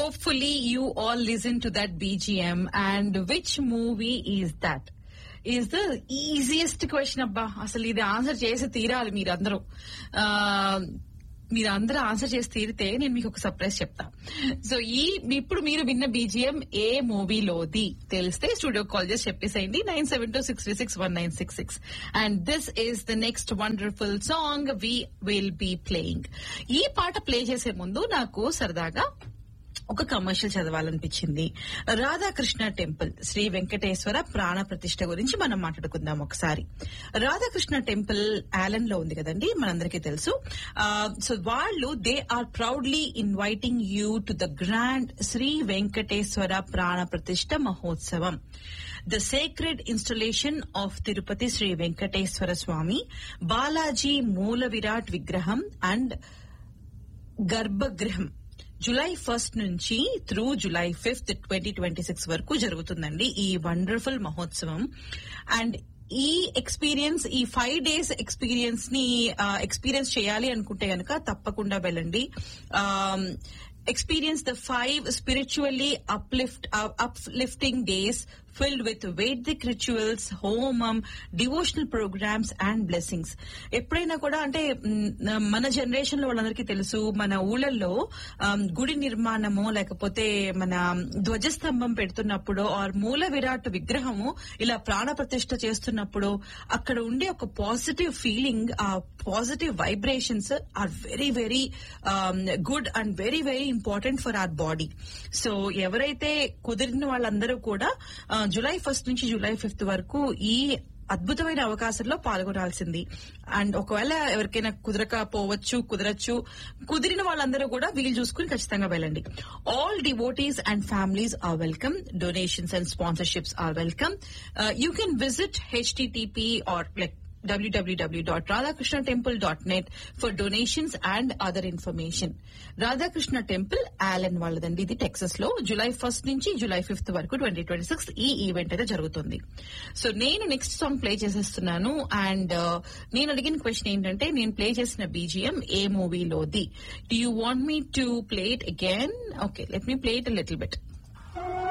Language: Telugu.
hopefully you all listen to that BGM and which movie is that? Is the easiest question అబ్బా అసలు ఇది ఆన్సర్ చేసి తీరాలి మీరందరూ ఆ, మీరు అందరూ ఆన్సర్ చేసి తీరితే నేను మీకు ఒక సర్ప్రైజ్ చెప్తా సో ఈ ఇప్పుడు మీరు విన్న బీజిఎం ఏ మూవీలోది తెలిస్తే స్టూడియో కాల్ చేసి చెప్పేసేయండి nine seven two six three six one nine six six and this is the next wonderful song we will be playing ఈ పాట ప్లే చేసే ముందు నాకు సరదాగా ఒక కమర్షియల్ చదవాలనిపించింది రాధాకృష్ణ టెంపుల్ శ్రీ వెంకటేశ్వర ప్రాణ ప్రతిష్ఠ గురించి మనం మాట్లాడుకుందాం ఒకసారి రాధాకృష్ణ టెంపుల్ ఆలన్ లో ఉంది కదండి మనందరికీ తెలుసు సో వాళ్ళు they are proudly inviting you to the grand Shri Venkateshwara Prana Pratishtha Mahotsavam the sacred installation of Tirupati Shri Venkateshwara Swamy Balaji మూల విరాట్ విగ్రహం అండ్ గర్భగృహం జులై ఫస్ట్ నుంచి through July fifth twenty twenty six వరకు జరుగుతుందండి ఈ వండర్ఫుల్ మహోత్సవం అండ్ ఈ ఎక్స్పీరియన్స్ ఈ ఫైవ్ డేస్ ఎక్స్పీరియన్స్ ని ఎక్స్పీరియన్స్ చేయాలి అనుకుంటే గనక తప్పకుండా వెళ్ళండి experience the five spiritually uplift uplifting days filled with Vedic rituals హోమం డివోషనల్ ప్రోగ్రామ్స్ అండ్ బ్లెస్సింగ్స్ ఎప్పుడైనా కూడా అంటే మ్, మన జనరేషన్ లో వాళ్ళందరికీ తెలుసు మన ఊళ్ళల్లో ఆమ్, గుడి నిర్మాణము లేకపోతే మన ధ్వజస్తంభం పెడుతున్నప్పుడు ఆర్ మూల విరాట్ విగ్రహము ఇలా ప్రాణ ప్రతిష్ఠ చేస్తున్నప్పుడు అక్కడ ఉండే ఒక పాజిటివ్ ఫీలింగ్ ఆ positive vibrations are very very good and very very important for our body so ఎవరైతే కుదిరిన వాళ్ళందరూ కూడా ఆ, జూలై ఫస్ట్ నుంచి జూలై ఫిఫ్త్ వరకు ఈ అద్భుతమైన అవకాశంలో పాల్గొనాల్సింది అండ్ ఒకవేళ ఎవరికైనా కుదరకపోవచ్చు కుదరచ్చు కుదిరిన వాళ్ళందరూ కూడా వీలు చూసుకుని ఖచ్చితంగా వెళ్ళండి all devotees and families are welcome donations and sponsorships are welcome you can visit HTTP or like www.radhakrishnatemple.net for donations and other information. Radhakrishna temple Allen వాళ్ళదండి ఇది టెక్సస్ లో జూలై ఫస్ట్ నుంచి జూలై ఫిఫ్త్ వరకు ట్వంటీ ట్వంటీ సిక్స్ ఈ ఈవెంట్ అయితే జరుగుతుంది సో నేను నెక్స్ట్ సాంగ్ ప్లే చేసేస్తున్నాను అండ్ నేను అడిగిన క్వశ్చన్ ఏంటంటే నేను ప్లే చేసిన బీజిఎం ఏ మూవీలోది do you want me to play it again okay let me play it little bit